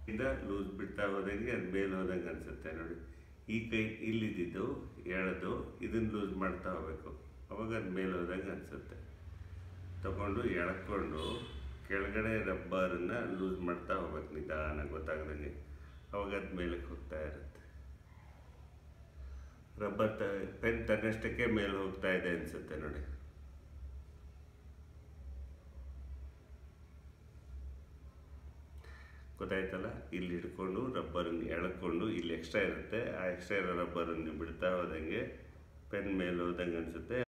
ಇಂದ ಲೂಸ್ ಬಿಡ್ತಾ ಹೋದಂಗೆ ಅದು ಮೇಲೆ ಹೋದಂಗೆ ಅನಿಸುತ್ತೆ ನೋಡಿ ಈ ಕೈ ಇಲ್ಲಿದ್ದು ಎಳೆದು ಇದನ್ನು ಲೂಸ್ ಮಾಡ್ತಾ ಹೋಗ್ಬೇಕು ಅವಾಗ ಅದು ಮೇಲೆ ಹೋದಂಗೆ ಅನಿಸುತ್ತೆ ತಗೊಂಡು ಎಳ್ಕೊಂಡು ಕೆಳಗಡೆ ರಬ್ಬರನ್ನು ಲೂಸ್ ಮಾಡ್ತಾ ಹೋಗ್ಬೇಕು ನಿಧಾನ ಗೊತ್ತಾಗ್ದಂಗೆ ಅವಾಗ ಅದು ಮೇಲಕ್ಕೆ ಹೋಗ್ತಾ ಇರುತ್ತೆ ರಬ್ಬರ್ ತ ಪೆನ್ ತನ್ನಷ್ಟಕ್ಕೆ ಮೇಲೆ ಹೋಗ್ತಾ ಇದೆ ಅನಿಸುತ್ತೆ ನೋಡಿ ಗೊತ್ತಾಯ್ತಲ್ಲ ಇಲ್ಲಿ ಹಿಡ್ಕೊಂಡು ರಬ್ಬರನ್ನು ಎಳ್ಕೊಂಡು ಇಲ್ಲಿ ಎಕ್ಸ್ಟ್ರಾ ಇರುತ್ತೆ ಆ ಎಕ್ಸ್ಟ್ರಾ ಇರೋ ರಬ್ಬರನ್ನು ಬಿಡ್ತಾ ಹೋದಂಗೆ ಪೆನ್ ಮೇಲೆ ಹೋದಂಗೆ ಅನಿಸುತ್ತೆ